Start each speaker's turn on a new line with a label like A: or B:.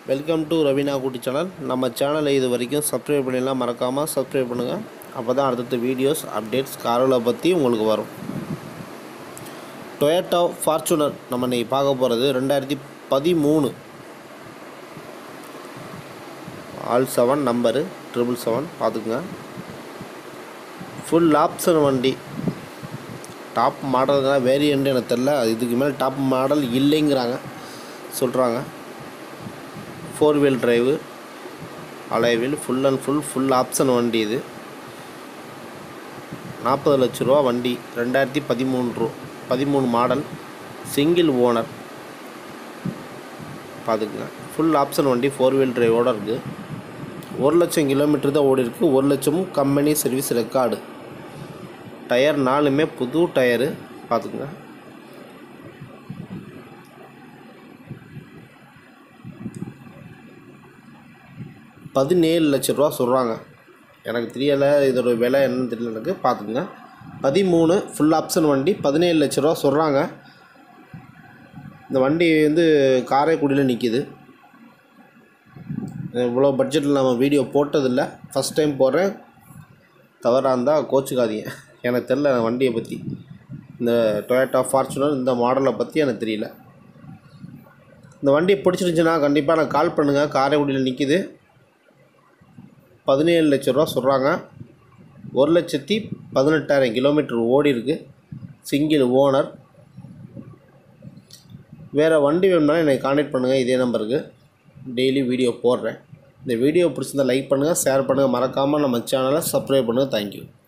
A: welcome to Raveena குட்டி channel நம்ம சேனலை இது வரைக்கும் சப்ஸ்கிரைப் பண்ணிடலாம் மறக்காமல் சப்ஸ்கிரைப் பண்ணுங்கள் அப்போ தான் அடுத்தடுத்த வீடியோஸ் அப்டேட்ஸ் காரோலை பற்றி உங்களுக்கு வரும் டொயேட்டோ ஃபார்ச்சுனர் நம்ம இன்றைக்கி பார்க்க போகிறது ரெண்டாயிரத்தி பதிமூணு all seven number triple seven பார்த்துக்குங்க ஃபுல் ஆப்ஷன் வண்டி டாப் மாடலுங்க வேரியண்ட் எனக்கு தெரில இதுக்கு மேலே டாப் மாடல் இல்லைங்கிறாங்க சொல்கிறாங்க ஃபோர் வீல் டிரைவு அலைவில் full and full full option வண்டி இது நாற்பது லட்ச ரூபா வண்டி ரெண்டாயிரத்தி பதிமூணு ரூ பதிமூணு மாடல் சிங்கிள் ஓனர் பார்த்துக்குங்க ஃபுல் ஆப்ஷன் வண்டி ஃபோர் வீல் டிரைவோடு இருக்குது ஒரு லட்சம் கிலோமீட்டர் தான் ஓடி இருக்குது ஒரு லட்சமும் கம்பெனி சர்வீஸ் ரெக்கார்டு டயர் நாலுமே புது டயரு பார்த்துக்குங்க பதினேழு லட்ச ரூபா சொல்கிறாங்க எனக்கு தெரியலை இதோட விலை என்னன்னு தெரியல எனக்கு பார்த்துக்குங்க பதிமூணு ஃபுல் ஆப்ஷன் வண்டி பதினேழு லட்ச ரூபா சொல்கிறாங்க இந்த வண்டி வந்து காரைக்குடியில் நிற்கிது இவ்வளோ பட்ஜெட்டில் நம்ம வீடியோ போட்டதில்லை ஃபஸ்ட் டைம் போடுறேன் தவறாக இருந்தால் கோச்சுக்காதீங்க எனக்கு தெரில அந்த வண்டியை பற்றி இந்த டொயேட்டா ஃபார்ச்சுனர் இந்த மாடலை பற்றி எனக்கு தெரியல இந்த வண்டி பிடிச்சிருந்துச்சின்னா கண்டிப்பாக நான் கால் பண்ணுங்கள் காரைக்குடியில் நிற்கிது பதினேழு லட்ச ரூபா சொல்கிறாங்க ஒரு லட்சத்தி பதினெட்டாயிரம் கிலோமீட்டர் ஓடி இருக்கு சிங்கிள் ஓனர் வேறு வண்டி வேணும்னாலும் என்னை காண்டாக்ட் பண்ணுங்கள் இதே நம்பருக்கு டெய்லி வீடியோ போடுறேன் இந்த வீடியோ பிடிச்சிருந்தா லைக் பண்ணுங்கள் ஷேர் பண்ணுங்கள் மறக்காமல் நம்ம சேனலை சப்ஸ்கிரைப் பண்ணுங்கள் தேங்க்யூ